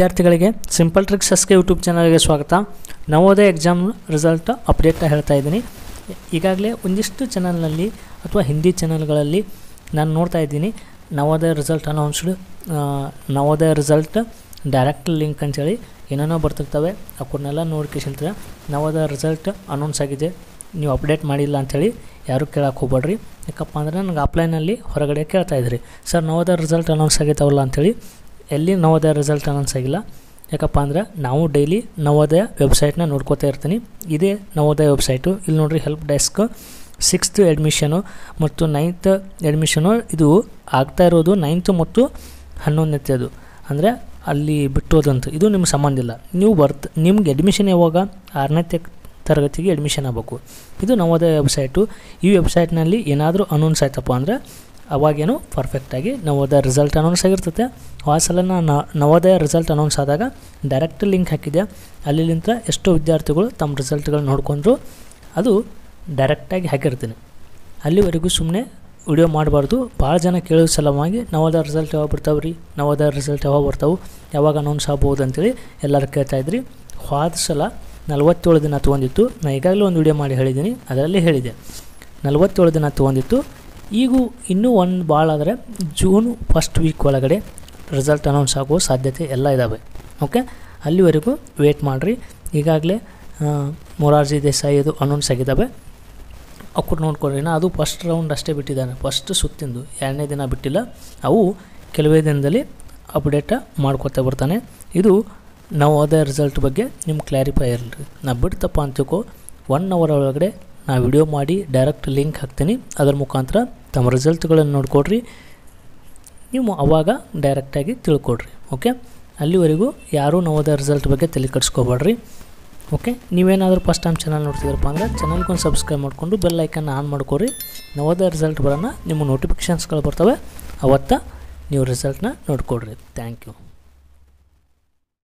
ವಿದ್ಯಾರ್ಥಿಗಳಿಗೆ simple ಟ್ರಿಕ್ಸಸ್ಗೆ YouTube ಚಾನಲ್ಗೆ ಸ್ವಾಗತ ನವೋದಯ ಎಕ್ಸಾಮ್ ರಿಸಲ್ಟ್ ಅಪ್ಡೇಟ್ ಹೇಳ್ತಾ ಇದ್ದೀನಿ ಈಗಾಗಲೇ ಒಂದಿಷ್ಟು ಚಾನಲ್ನಲ್ಲಿ ಅಥವಾ ಹಿಂದಿ ಚಾನಲ್ಗಳಲ್ಲಿ ನಾನು ನೋಡ್ತಾ ಇದ್ದೀನಿ Navodaya result announced Navodaya result direct link ಅಂತೇಳಿ ಏನೇನೋ ಬರ್ತಿರ್ತವೆ ಅವನ್ನೆಲ್ಲ ನೋಡ್ಕೇಶಂತರ ನವೋದಯ ರಿಸಲ್ಟ್ ಅನೌನ್ಸ್ ಆಗಿದೆ ನೀವು ಅಪ್ಡೇಟ್ ಮಾಡಿಲ್ಲ ಅಂಥೇಳಿ ಯಾರೂ ಕೇಳಕ್ಕೆ ಹೋಗ್ಬೇಡ್ರಿ ಯಾಕಪ್ಪ ಅಂದರೆ ನನಗೆ ಆಫ್ಲೈನಲ್ಲಿ ಹೊರಗಡೆ ಕೇಳ್ತಾ ಇದ್ರಿ ಸರ್ ನವೋದಯ ರಿಸಲ್ಟ್ ಅನೌನ್ಸ್ ಆಗೈತವಲ್ಲ ಅಂಥೇಳಿ ಎಲ್ಲಿ ನವೋದಯ ರಿಸಲ್ಟ್ ಅನೌನ್ಸ್ ಆಗಿಲ್ಲ ಯಾಕಪ್ಪ ಅಂದ್ರೆ ನಾವು ಡೈಲಿ ನವೋದಯ ವೆಬ್ಸೈಟ್ನ ನೋಡ್ಕೋತಾ ಇರ್ತೀನಿ ಇದೇ ನವೋದಯ ವೆಬ್ಸೈಟು ಇಲ್ಲಿ ನೋಡ್ರಿ ಹೆಲ್ಪ್ ಡೆಸ್ಕ್ ಸಿಕ್ಸ್ತ್ ಎಡ್ಮಿಷನು ಮತ್ತು ನೈನ್ತ್ ಎಡ್ಮಿಷನು ಇದು ಆಗ್ತಾ ಇರೋದು ನೈನ್ತ್ ಮತ್ತು ಹನ್ನೊಂದನೇದು ಅಂದರೆ ಅಲ್ಲಿ ಬಿಟ್ಟೋದಂತ ಇದು ನಿಮ್ಗೆ ಸಂಬಂಧ ಇಲ್ಲ ನೀವು ಬರ್ತ್ ನಿಮ್ಗೆ ಅಡ್ಮಿಷನ್ ಯಾವಾಗ ಆರನೇ ತರಗತಿಗೆ ಅಡ್ಮಿಷನ್ ಆಗಬೇಕು ಇದು ನವೋದಯ ವೆಬ್ಸೈಟು ಈ ವೆಬ್ಸೈಟ್ನಲ್ಲಿ ಏನಾದರೂ ಅನೌನ್ಸ್ ಆಯ್ತಪ್ಪ ಅಂದರೆ ಅವಾಗೇನು ಪರ್ಫೆಕ್ಟಾಗಿ ನವೋದಯ ರಿಸಲ್ಟ್ ಅನೌನ್ಸ್ ಆಗಿರ್ತೈತೆ ಆ ಸಲ ನಾನು ನವೋದಯ ರಿಸಲ್ಟ್ ಅನೌನ್ಸ್ ಆದಾಗ ಡೈರೆಕ್ಟ್ ಲಿಂಕ್ ಹಾಕಿದೆ ಅಲ್ಲಿಂದ ಎಷ್ಟೋ ವಿದ್ಯಾರ್ಥಿಗಳು ತಮ್ಮ ರಿಸಲ್ಟ್ಗಳನ್ನ ನೋಡ್ಕೊಂಡ್ರು ಅದು ಡೈರೆಕ್ಟಾಗಿ ಹಾಕಿರ್ತೀನಿ ಅಲ್ಲಿವರೆಗೂ ಸುಮ್ಮನೆ ವಿಡಿಯೋ ಮಾಡಬಾರ್ದು ಭಾಳ ಜನ ಕೇಳೋ ಸಲುವಾಗಿ ನವೋದಯ ರಿಸಲ್ಟ್ ಯಾವಾಗ ಬರ್ತಾವೆ ರೀ ನವೋದಯ ರಿಸಲ್ಟ್ ಯಾವಾಗ ಬರ್ತಾವೆ ಯಾವಾಗ ಅನೌನ್ಸ್ ಆಗ್ಬೋದು ಅಂತೇಳಿ ಎಲ್ಲರೂ ಕೇಳ್ತಾ ಇದ್ರಿ ಹೋದ ಸಲ ನಲ್ವತ್ತೇಳು ದಿನ ತೊಗೊಂಡಿತ್ತು ನಾನು ಈಗಾಗಲೇ ಒಂದು ವಿಡಿಯೋ ಮಾಡಿ ಹೇಳಿದ್ದೀನಿ ಅದರಲ್ಲಿ ಹೇಳಿದೆ ನಲ್ವತ್ತೇಳು ದಿನ ತೊಗೊಂಡಿತ್ತು ಈಗೂ ಇನ್ನೂ ಒಂದು ಭಾಳ ಆದರೆ ಜೂನ್ ಫಸ್ಟ್ ವೀಕ್ ಒಳಗಡೆ ರಿಸಲ್ಟ್ ಅನೌನ್ಸ್ ಆಗೋ ಸಾಧ್ಯತೆ ಎಲ್ಲ ಇದ್ದಾವೆ ಓಕೆ ಅಲ್ಲಿವರೆಗೂ ವೇಟ್ ಮಾಡಿರಿ ಈಗಾಗಲೇ ಮೊರಾರ್ಜಿ ದೇಸಾಯಿ ಇದು ಅನೌನ್ಸ್ ಆಗಿದ್ದಾವೆ ಅವ್ರು ನೋಡ್ಕೊಳ್ರಿ ನಾ ಅದು ಫಸ್ಟ್ ರೌಂಡ್ ಅಷ್ಟೇ ಬಿಟ್ಟಿದ್ದಾನೆ ಫಸ್ಟ್ ಸುತ್ತಿಂದು ಎರಡನೇ ದಿನ ಬಿಟ್ಟಿಲ್ಲ ಅವು ಕೆಲವೇ ದಿನದಲ್ಲಿ ಅಪ್ಡೇಟ ಮಾಡ್ಕೊತಾ ಬರ್ತಾನೆ ಇದು ನವೋದಯ ರಿಸಲ್ಟ್ ಬಗ್ಗೆ ನಿಮ್ಮ ಕ್ಲಾರಿಫೈ ಇರಲಿ ನಾ ಬಿಡ್ತಪ್ಪ ಅಂತಿಕೋ ಒನ್ ಅವರ್ ಒಳಗಡೆ ನಾ ವಿಡಿಯೋ ಮಾಡಿ ಡೈರೆಕ್ಟ್ ಲಿಂಕ್ ಹಾಕ್ತೀನಿ ಅದರ ಮುಖಾಂತರ ತಮ್ಮ ರಿಸಲ್ಟ್ಗಳನ್ನು ನೋಡ್ಕೊಡ್ರಿ ನೀವು ಅವಾಗ ಡೈರೆಕ್ಟಾಗಿ ತಿಳ್ಕೊಡ್ರಿ ಓಕೆ ಅಲ್ಲಿವರೆಗೂ ಯಾರೂ ನವೋದಯ ರಿಸಲ್ಟ್ ಬಗ್ಗೆ ತಲೆ ಕೆಡಿಸ್ಕೋಬೇಡ್ರಿ ಓಕೆ ನೀವೇನಾದರೂ ಫಸ್ಟ್ ಟೈಮ್ ಚಾನಲ್ ನೋಡ್ತಿದ್ರಪ್ಪ ಅಂದರೆ ಚಾನಲ್ಗೊಂದು ಸಬ್ಸ್ಕ್ರೈಬ್ ಮಾಡಿಕೊಂಡು ಬೆಲ್ ಐಕನ್ನ ಆನ್ ಮಾಡ್ಕೊರಿ ನವೋದಯ ರಿಸಲ್ಟ್ ಬರೋಣ ನಿಮ್ಮ ನೋಟಿಫಿಕೇಷನ್ಸ್ಗಳು ಬರ್ತವೆ ಅವತ್ತ ನೀವು ರಿಸಲ್ಟ್ನ ನೋಡ್ಕೊಡ್ರಿ ಥ್ಯಾಂಕ್ ಯು